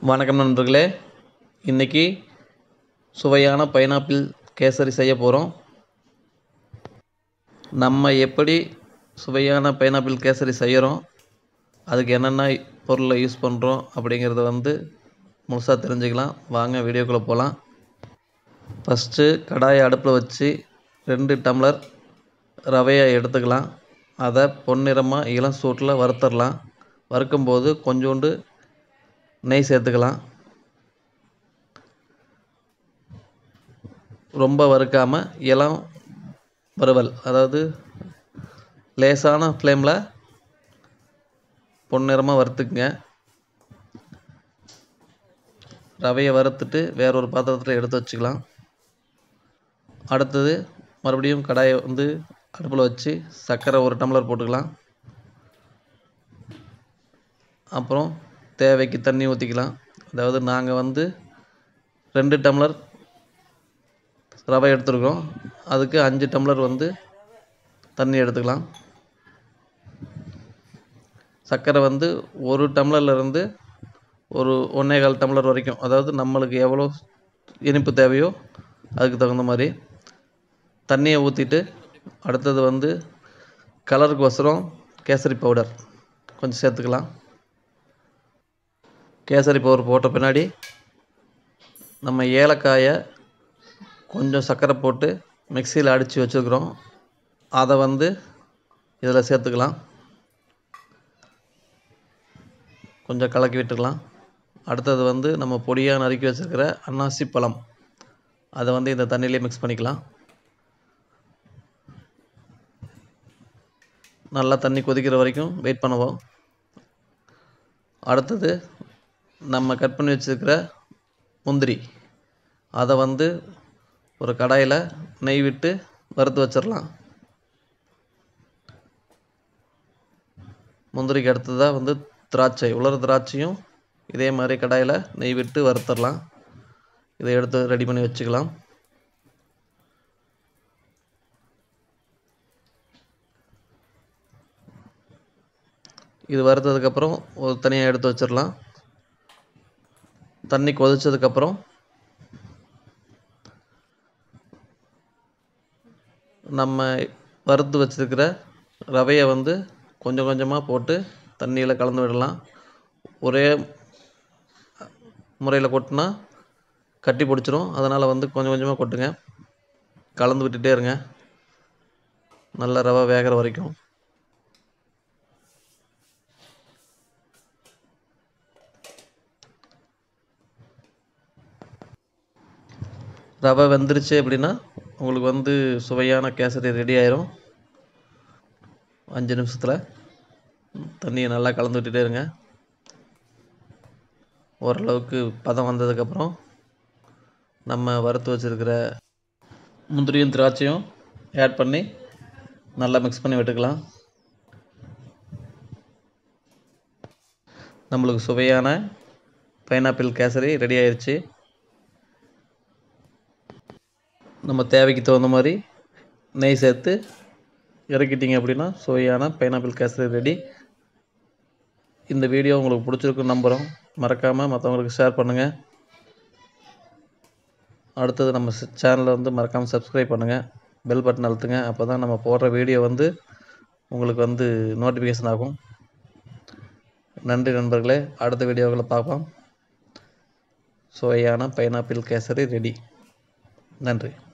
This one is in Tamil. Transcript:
வணக்கம் நண்பர்களே இன்றைக்கி சுவையான பைனாப்பிள் கேசரி செய்ய போகிறோம் நம்ம எப்படி சுவையான பைனாப்பிள் கேசரி செய்கிறோம் அதுக்கு என்னென்ன பொருளை யூஸ் பண்ணுறோம் அப்படிங்கிறத வந்து முழுசாக தெரிஞ்சுக்கலாம் வாங்க வீடியோக்குள்ளே போகலாம் ஃபஸ்ட்டு கடாயை அடுப்பில் வச்சு ரெண்டு டம்ளர் ரவையை எடுத்துக்கலாம் அதை பொன்னிறமாக இளம் சூட்டில் வறுத்துடலாம் வறுக்கும்போது கொஞ்சோண்டு நெய் சேர்த்துக்கலாம் ரொம்ப வறுக்காமல் இளம் வறுவல் அதாவது லேசான ஃப்ளேமில் பொன்னிறமாக வறுத்துக்குங்க ரவையை வறுத்துட்டு வேற ஒரு பாத்திரத்தில் எடுத்து வச்சுக்கலாம் அடுத்தது மறுபடியும் கடாயை வந்து அடுப்பில் வச்சு சர்க்கரை ஒரு டம்ளர் போட்டுக்கலாம் அப்புறம் தேவைக்கு தண்ணி ஊற்றிக்கலாம் அதாவது நாங்கள் வந்து ரெண்டு டம்ளர் ரவை எடுத்துருக்கோம் அதுக்கு அஞ்சு டம்ளர் வந்து தண்ணி எடுத்துக்கலாம் சர்க்கரை வந்து ஒரு டம்ளர்லேருந்து ஒரு ஒன்றே கால் டம்ளர் வரைக்கும் அதாவது நம்மளுக்கு எவ்வளோ இனிப்பு தேவையோ அதுக்கு தகுந்த மாதிரி தண்ணியை ஊற்றிட்டு அடுத்தது வந்து கலருக்கு ஒசரம் கேசரி பவுடர் கொஞ்சம் சேர்த்துக்கலாம் கேசரி பவுடர் போட்ட பின்னாடி நம்ம ஏலக்காயை கொஞ்சம் சர்க்கரை போட்டு மிக்சியில் அடித்து வச்சுருக்குறோம் அதை வந்து இதில் சேர்த்துக்கலாம் கொஞ்சம் கலக்கி விட்டுக்கலாம் அடுத்தது வந்து நம்ம பொடியாக நறுக்கி வச்சுருக்கிற அன்னாசி பழம் அதை வந்து இந்த தண்ணியிலே மிக்ஸ் பண்ணிக்கலாம் நல்லா தண்ணி கொதிக்கிற வரைக்கும் வெயிட் பண்ணுவோம் அடுத்தது நம்ம கட் பண்ணி வச்சுருக்கிற முந்திரி அதை வந்து ஒரு கடாயில் நெய் விட்டு வறுத்து வச்சிடலாம் முந்திரிக்கு அடுத்ததாக வந்து திராட்சை உலர் திராட்சையும் இதே மாதிரி கடாயில் நெய் விட்டு வறுத்துடலாம் இதை எடுத்து ரெடி பண்ணி வச்சுக்கலாம் இது வறுத்ததுக்கப்புறம் ஒரு தனியாக எடுத்து வச்சிடலாம் தண்ணி கொதிச்சதுக்கப்புறம் நம்ம வறுத்து வச்சுருக்கிற ரவையை வந்து கொஞ்சம் கொஞ்சமாக போட்டு தண்ணியில் கலந்து விடலாம் ஒரே முறையில் கொட்டினா கட்டி பிடிச்சிரும் அதனால் வந்து கொஞ்சம் கொஞ்சமாக கொட்டுங்க கலந்து விட்டுட்டே இருங்க நல்லா ரவை வேகிற வரைக்கும் ரவை வெந்துருச்சு அப்படின்னா உங்களுக்கு வந்து சுவையான கேசரி ரெடி ஆயிரும் அஞ்சு நிமிஷத்தில் தண்ணியை நல்லா கலந்து விட்டுட்டே இருங்க ஓரளவுக்கு பதம் வந்ததுக்கப்புறம் நம்ம வறுத்து வச்சுருக்கிற முந்திரியும் திராட்சையும் ஆட் பண்ணி நல்லா மிக்ஸ் பண்ணி விட்டுக்கலாம் நம்மளுக்கு சுவையான பைனாப்பிள் கேசரி ரெடி ஆயிடுச்சு நம்ம தேவைக்கு தகுந்த மாதிரி நெய் சேர்த்து இறக்கிட்டிங்க அப்படின்னா சுவையான பைனாப்பிள் கேசரி ரெடி இந்த வீடியோ உங்களுக்கு பிடிச்சிருக்குன்னு நம்புகிறோம் மறக்காமல் மற்றவங்களுக்கு ஷேர் பண்ணுங்கள் அடுத்தது நம்ம சேனலை வந்து மறக்காமல் சப்ஸ்கிரைப் பண்ணுங்கள் பெல் பட்டன் அழுத்துங்க அப்போ தான் நம்ம போடுற வீடியோ வந்து உங்களுக்கு வந்து நோட்டிஃபிகேஷன் ஆகும் நன்றி நண்பர்களே அடுத்த வீடியோவில் பார்ப்போம் சுவையான பைனாப்பிள் கேசரி ரெடி நன்றி